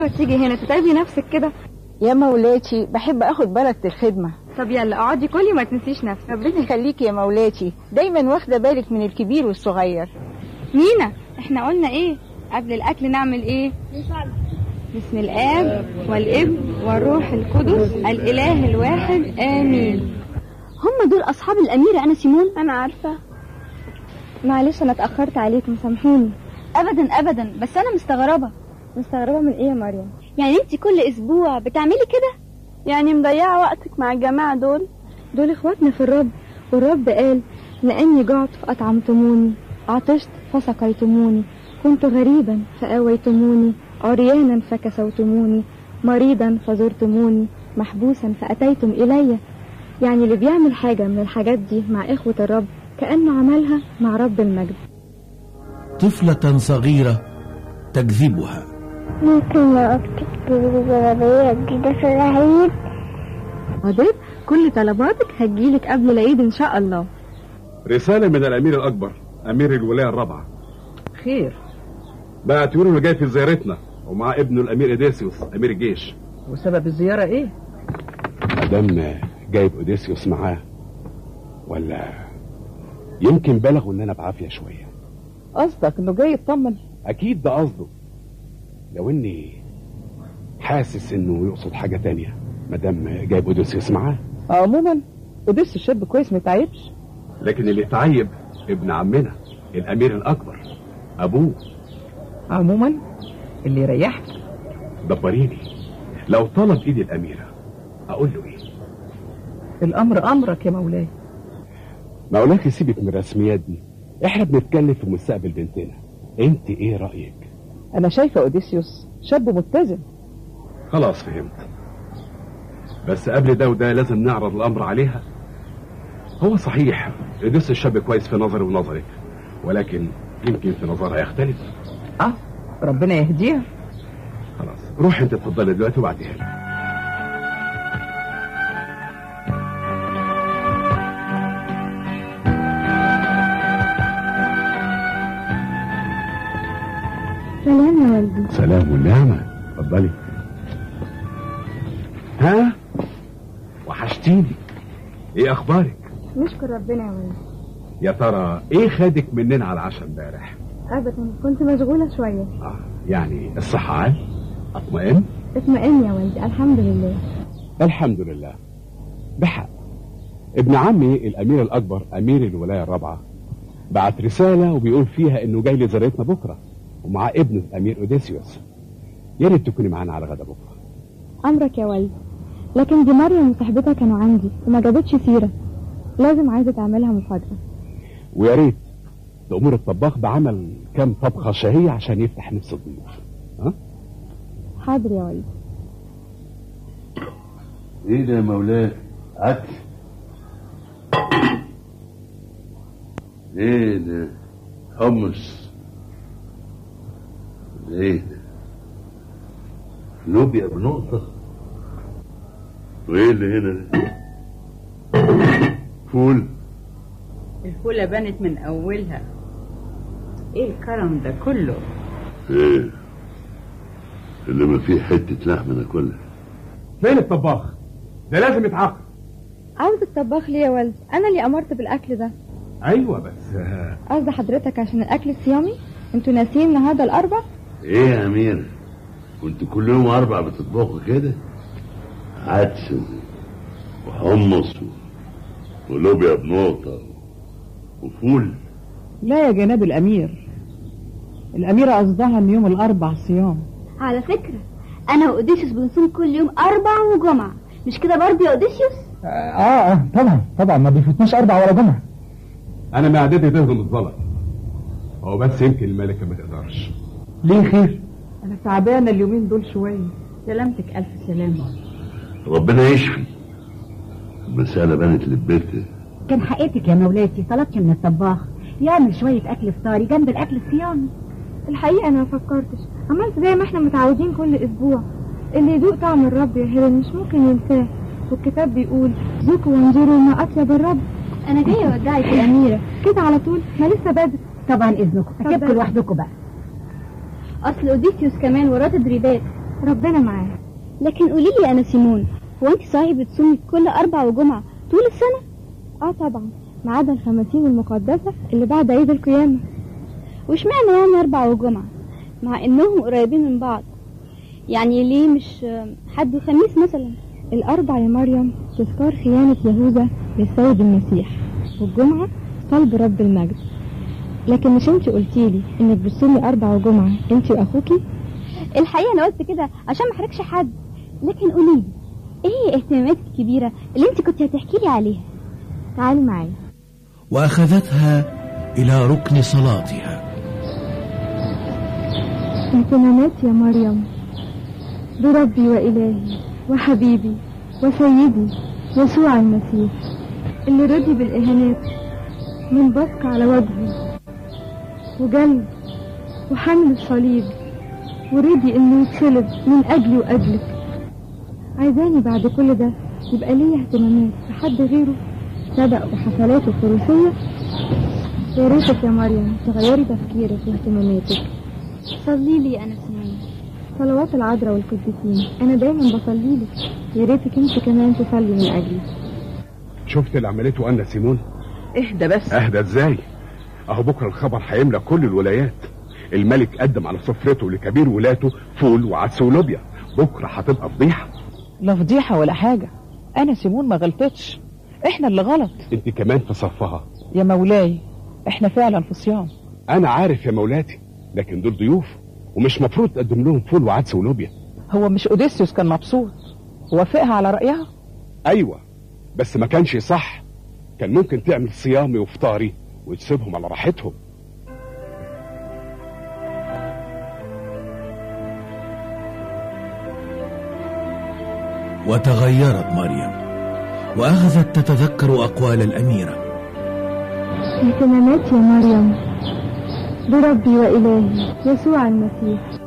تيجي هنا تتعبي نفسك كده يا مولاتي بحب اخد بالك الخدمة طب يلا اقعدي كلي ما تنسيش نفسك ربنا يخليكي يا مولاتي دايما واخدة بالك من الكبير والصغير مينا احنا قلنا ايه قبل الاكل نعمل ايه بسم الاب والابن والروح القدس الاله الواحد امين هم دول اصحاب الاميره انا سيمون انا عارفه معلش انا اتاخرت عليكم سامحوني ابدا ابدا بس انا مستغربه مستغربه من ايه يا مريم يعني انت كل اسبوع بتعملي كده يعني مضيعه وقتك مع الجماعه دول دول اخواتنا في الرب والرب قال لاني جعت فاطعمتموني عطشت فسقيتموني كنت غريبا فآويتموني عريانا فكسوتموني مريضا فزرتموني محبوسا فأتيتم إلي يعني اللي بيعمل حاجة من الحاجات دي مع إخوة الرب كأنه عملها مع رب المجد طفلة صغيرة تجذبها ممكن أكتب بالعربية جديدة في العيد عدد كل طلباتك هتجيلك قبل العيد إن شاء الله رسالة من الأمير الأكبر أمير الولاية الرابعة خير بقى تقول إنه جاي في زيارتنا ومع ابنه الأمير إيديسيوس أمير الجيش وسبب الزيارة ايه مدام جايب أوديسيوس معاه ولا يمكن بلغوا إن أنا بعافية شوية قصدك انه جاي يطمن أكيد ده قصده لو إني حاسس إنه يقصد حاجة تانية مدام جايب أوديسيوس معاه عموما ودس الشاب كويس ما تعبش لكن اللي تعيب ابن عمنا الأمير الأكبر أبوه عموما اللي يريحك دبريني لو طلب إيدي الأميرة أقول له إيه الامر امرك يا مولاي مولاك سيبك من الرسميات دي احنا بنتكلم في مستقبل بنتنا انت ايه رأيك انا شايفه اوديسيوس شاب متزن خلاص فهمت بس قبل ده وده لازم نعرض الامر عليها هو صحيح اديس الشاب كويس في نظري ونظرك ولكن يمكن في نظرها يختلف اه ربنا يهديها خلاص روح انت اتفضلي دلوقتي وبعديها لي سلام يا والدي سلام والنعمة اتفضلي ها وحشتيني ايه اخبارك نشكر ربنا يا والدي يا ترى ايه خدك مننا على العشاء امبارح أبدا كنت مشغولة شوية اه يعني الصحة عال اطمئن اطمئن يا والدي الحمد لله الحمد لله بحق ابن عمي الامير الاكبر امير الولايه الرابعه بعت رساله وبيقول فيها انه جاي لزيارتنا بكره ومع ابنه الامير اوديسيوس يا ريت تكوني معانا على غدا بكره أمرك يا والدي لكن دي مريم وصاحبتها كانوا عندي وما جابتش سيرة لازم عايزة تعملها مفاجأة ويا ريت تأمر الطباخ بعمل كام طبخه شهيه عشان يفتح نفس الضيوف ها حاضر يا والدي ايه ده يا مولاي اكل ايه ده حمص ايه ده لوبيا بنقطة وايه اللي هنا ده فول الفولة بانت من أولها إيه الكرم ده كله ايه اللي ما فيه حتة لحمة ناكلها فين الطباخ ده لازم يتعاقب عاوز الطباخ ليه يا والدي أنا اللي أمرت بالأكل ده ايوه بس آه، قصد حضرتك عشان الأكل الصيامي انتوا ناسيين النهارده الأربع ايه يا امير كنت كل يوم اربع بتطبخوا كده عدس وحمص و- ولوبيا بنقطة وفول لا يا جناب الامير الاميرة قصدها ان يوم الاربع صيام على فكره انا واوديسيوس بنصوم كل يوم اربع وجمعه مش كده برضه يا اوديسيوس اه اه طبعا طبعا ما بيفوتنيش اربع ولا جمعه انا معدتي تهضم الزلط هو بس يمكن الملكه ما تقدرش ليه خير انا تعبانة اليومين دول شوية سلامتك ألف سلامة ربنا يشفي المسألة بانت لبيتها كان حقيقتك يا مولاتي طلبت من الطباخ يعمل شوية أكل فطاري جنب الأكل الصيامي الحقيقة أنا ما فكرتش عملت زي ما احنا متعودين كل أسبوع اللي يذوق طعم الرب يا هيلين مش ممكن ينساه والكتاب بيقول ذوقوا وانظروا ما أطيب الرب انا جايه اودعك يا أميرة كده على طول ما لسه بدري طبعا إذنكم اتفضل. أسيبكم لوحدكم بقى اصل اوديسيوس كمان وراه تدريبات ربنا معاه لكن قولي لي يا أنا سيمون هو أنت صحيح بتصومي كل أربع وجمعة طول السنة؟ اه طبعا ما عدا الخمسين المقدسة اللي بعد عيد القيامة واشمعنى يعني أربع وجمعة؟ مع إنهم قريبين من بعض يعني ليه مش حد وخميس مثلا؟ الأربع يا مريم تذكار خيانة يهوذا للسيد المسيح والجمعة صلب رب المجد لكن مش انت قلتيلي انك بتصومي أربع وجمعة انت وأخوكي الحقيقة أنا قلت كده عشان ما احرجش حد لكن قولي لي إيه اهتماماتك الكبيرة اللي أنت كنت هتحكي لي عليها؟ تعالي معايا وأخذتها إلى ركن صلاتها اهتماماتي يا مريم بربي وإلهي وحبيبي وسيدي يسوع المسيح اللي رضي بالإهانات من بصق على وجهه وجلد وحمل الصليب ورضي إنه يتصلب من أجلي وأجلك عايزاني بعد كل ده يبقى ليا اهتمامات لحد غيره سبق بحفلاته الفروسية يا ريتك يا مريم تغيري تفكيرك واهتماماتك صلي لي أنا سيمون صلوات العذراء والقديسين انا دايما بصلي لك يا ريتك انت كمان تصلي من اجلي شفت اللي عملته أنا سيمون اهدى بس اهدى ازاي اهو بكره الخبر هيملى كل الولايات الملك قدم على سفرته لكبير ولاته فول وعدس ولوبيا بكره هتبقى فضيحه لا فضيحة ولا حاجة أنا سيمون ما غلطتش إحنا اللي غلط انت كمان في صفها يا مولاي إحنا فعلا في صيام انا عارف يا مولاتي لكن دول ضيوف ومش مفروض تقدم لهم فول وعدس ولوبيا هو مش أوديسيوس كان مبسوط وافقها على رأيها ايوه بس ما كانش صح كان ممكن تعمل صيامي وفطاري وتسيبهم على راحتهم وتغيرت مريم وأخذت تتذكر أقوال الأميرة اهتماماتي يا مريم بربي وإلهي يسوع المسيح